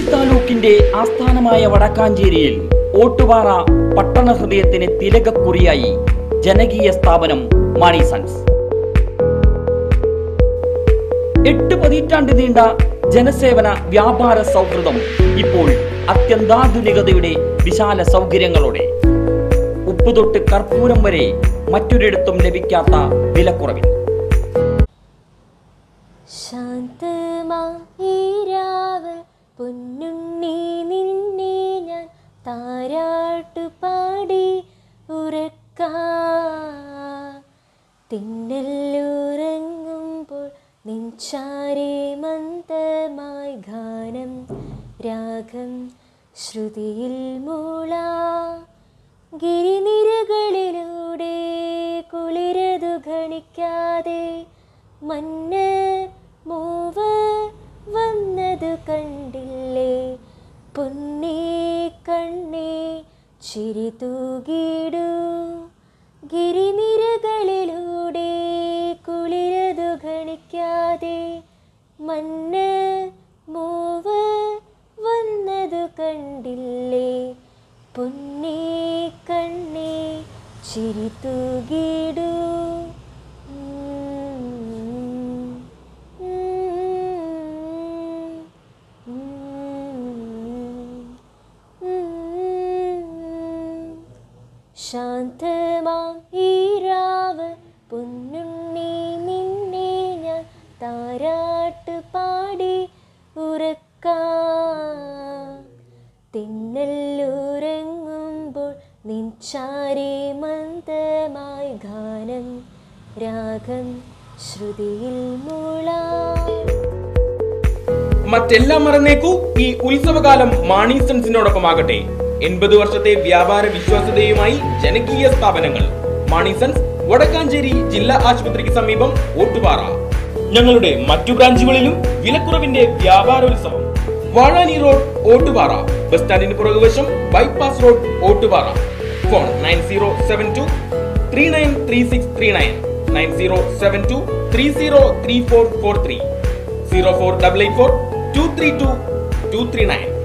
താലൂക്കിന്റെ ആസ്ഥാനമായ വടക്കാഞ്ചേരിയിൽ ഓട്ടുപാറ പട്ടണ ഹൃദയത്തിന് തിലകക്കുറിയായി ജനകീയ സ്ഥാപനം മാണി സൺസ് എട്ട് പതിറ്റാണ്ട് നീണ്ട ജനസേവന വ്യാപാര സൗഹൃദം ഇപ്പോൾ അത്യന്താധുനികതയുടെ വിശാല സൗകര്യങ്ങളോടെ ഉപ്പുതൊട്ട് കർപ്പൂരം വരെ മറ്റൊരിടത്തും ലഭിക്കാത്ത വിലക്കുറവിൽ ശാന്തമായിരാവ് പൊന്നുണ്ണി നിന്നെ ഞാൻ താരാട്ടു പാടി ഉറക്കാ തിന്നല്ലുറങ്ങുമ്പോൾ നെഞ്ചാരെ മന്ദമായി ഗാനം രാഗം ശ്രുതിയിൽ മൂള ഗിരിനിരകളിലൂടെ കുളിരതു ഗണിക്കാതെ മണ്ണ് മൂവ് വന്നതു കണ്ടില്ലേ പൊന്നേ കണ്ണേ ചിരി തൂകിടൂ ഗിരിനിരകളിലൂടെ കുളിരതു ഗണിക്കാതെ മണ്ണ് മൂവ് വന്നതു കണ്ടില്ലേ പൊന്നേ കണ്ണേ ചിരി തൂകിടൂ ഉം. ഉം. ഉം. ശാന്തമാം ഈ രാവ് പൊന്നുണ്ണി നിന്നെ ഞാൻ താരാട്ട് പാടി ഉറക്കാം തിന്നല്ലുറങ്ങുമ്പോൾ നിൻചാരെ മന്ദമായി ഗാനം രാഗം ശ്രുതിയിൽ മൂളാം മറ്റെല്ലാം മറന്നേക്കൂ ഈ ഉത്സവകാലം മാണി സൺസിനോടൊപ്പമാകട്ടെ എൺപത് വർഷത്തെ വ്യാപാര വിശ്വാസ്യതയുമായി ജനകീയ സ്ഥാപനങ്ങൾ മാണി സൺസ് വടക്കാഞ്ചേരി ജില്ലാ ആശുപത്രിക്ക് സമീപം ഓട്ടുപാറ ഞങ്ങളുടെ മറ്റു ബ്രാഞ്ചുകളിലും വിലക്കുറവിന്റെ വ്യാപാരോത്സവം വാഴാനി റോഡ് ഓട്ടുപാറ ബസ് സ്റ്റാൻഡിന് പുറകുവശം bypass road Ottupara phone nine zero seven two three nine three six three nine nine zero seven two three zero three four four three zero four double eight four two three two two three nine